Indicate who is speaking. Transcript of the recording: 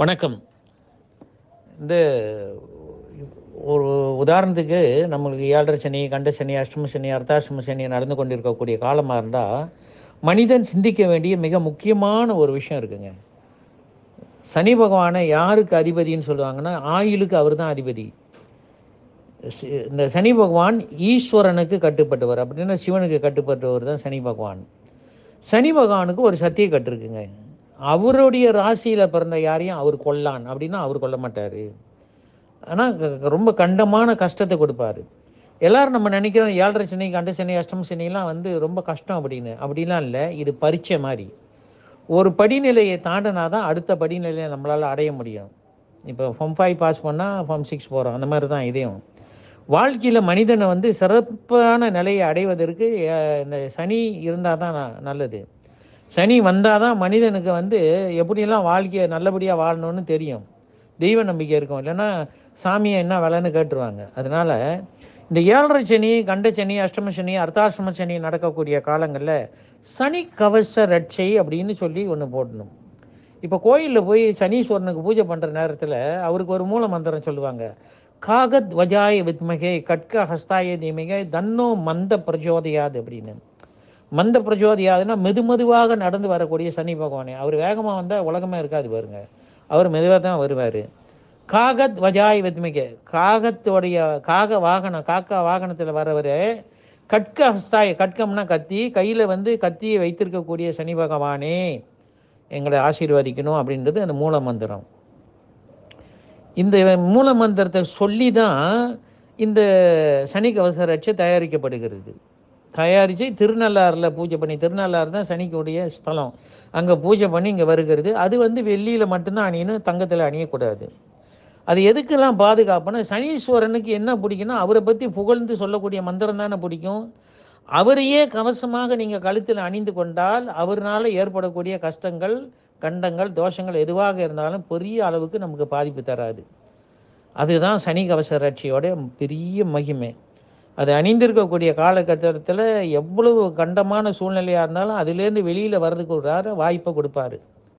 Speaker 1: வணக்கம் இந்த ஒரு உதாரணத்துக்கு நம்மளுக்கு ஏழரை சனி கண்ட சனி அஷ்டம சனி அர்த்தாஷ்டம சனி நடந்து கொண்டிருக்கக்கூடிய காலமாக இருந்தால் மனிதன் சிந்திக்க வேண்டிய மிக முக்கியமான ஒரு விஷயம் இருக்குங்க சனி பகவானை யாருக்கு அதிபதின்னு சொல்லுவாங்கன்னா ஆயுளுக்கு அவர் தான் அதிபதி சி- இந்த சனி பகவான் ஈஸ்வரனுக்கு கட்டுப்பட்டவர் அப்படின்னா சிவனுக்கு கட்டுப்பட்டவர் தான் சனி பகவான் சனி பகவானுக்கு ஒரு சத்திய கட்டு இருக்குங்க அவருடைய ராசியில் பிறந்த யாரையும் அவர் கொல்லான் அப்படின்னா அவர் கொல்ல மாட்டார் ஆனால் ரொம்ப கண்டமான கஷ்டத்தை கொடுப்பாரு எல்லாரும் நம்ம நினைக்கிறோம் ஏழரை சனி கண்ட சனி அஷ்டம சனிலாம் வந்து ரொம்ப கஷ்டம் அப்படின்னு அப்படிலாம் இல்லை இது பரீட்சை மாதிரி ஒரு படிநிலையை தாண்டினா தான் அடுத்த படிநிலையை நம்மளால் அடைய முடியும் இப்போ ஃபார்ம் ஃபைவ் பாஸ் பண்ணால் ஃபார்ம் சிக்ஸ் போகிறோம் அந்த மாதிரி தான் இதையும் வாழ்க்கையில் மனிதனை வந்து சிறப்பான நிலையை அடைவதற்கு அஹ், இந்த சனி இருந்தால் தான் ந- நல்லது சனி வந்தால் தான் மனிதனுக்கு வந்து எப்படியெல்லாம் வாழ்க்கையை நல்லபடியாக வாழணும்னு தெரியும் தெய்வ நம்பிக்கை இருக்கும் இல்லைன்னா சாமியை என்ன வேலைன்னு கேட்டுருவாங்க அதனால் இந்த ஏழரை சனி கண்ட சனி அஷ்டம சனி அர்த்தாஷ்டம சனி நடக்கக்கூடிய காலங்களில் சனி கவச ரட்சை அப்படின்னு சொல்லி ஒன்று போடணும் இப்போ கோயிலில் போய் சனீஸ்வரனுக்கு பூஜை பண்ணுற நேரத்தில் அவருக்கு ஒரு மூல மந்திரம் சொல்லுவாங்க காகத் வஜாய வித்மகே கட்க ஹஸ்தாய தீமிகை தன்னோ மந்த பிரஜோதயாது அப்படின்னு மந்த பிரஜோதியாதுன்னா மெது மெதுவாக நடந்து வரக்கூடிய சனி பகவானே அவர் வேகமாக வந்தால் உலகமே இருக்காது பாருங்க அவர் மெதுவாக தான் வருவார் காகத் வஜாய் வித்மிகே காகத்துடைய காக வாகனம் காக்கா வாகனத்தில் வரவர் கட்க ஹஸ்தாய கட்கம்னா கத்தி கையில் வந்து கத்தியை வைத்திருக்கக்கூடிய சனி பகவானே எங்களை ஆசீர்வதிக்கணும் அப்படின்றது அந்த மூல மந்திரம் இந்த மூல மந்திரத்தை சொல்லி தான் இந்த சனி கவச ரட்சை தயாரிக்கப்படுகிறது தயாரித்து திருநள்ளாறில் பூஜை பண்ணி திருநள்ளாறு தான் சனிக்குடைய ஸ்தலம் அங்கே பூஜை பண்ணி இங்கே வருகிறது அது வந்து வெள்ளியில் மட்டும்தான் அணியணும் தங்கத்தில் அணியக்கூடாது அது எதுக்கெல்லாம் பாதுகாப்புனா சனீஸ்வரனுக்கு என்ன பிடிக்குன்னா அவரை பற்றி புகழ்ந்து சொல்லக்கூடிய மந்திரம் தானே பிடிக்கும் அவரையே கவசமாக நீங்கள் கழுத்தில் அணிந்து கொண்டால் அவர்னால ஏற்படக்கூடிய கஷ்டங்கள் கண்டங்கள் தோஷங்கள் எதுவாக இருந்தாலும் பெரிய அளவுக்கு நமக்கு பாதிப்பு தராது அதுதான் சனி கவச ரட்சியோட பெரிய மகிமை அது அணிந்திருக்கக்கூடிய காலகட்டத்தில் எவ்வளவு கண்டமான சூழ்நிலையாக இருந்தாலும் அதுலேருந்து வெளியில் வர்றதுக்கு ஒரு வாய்ப்பை கொடுப்பாரு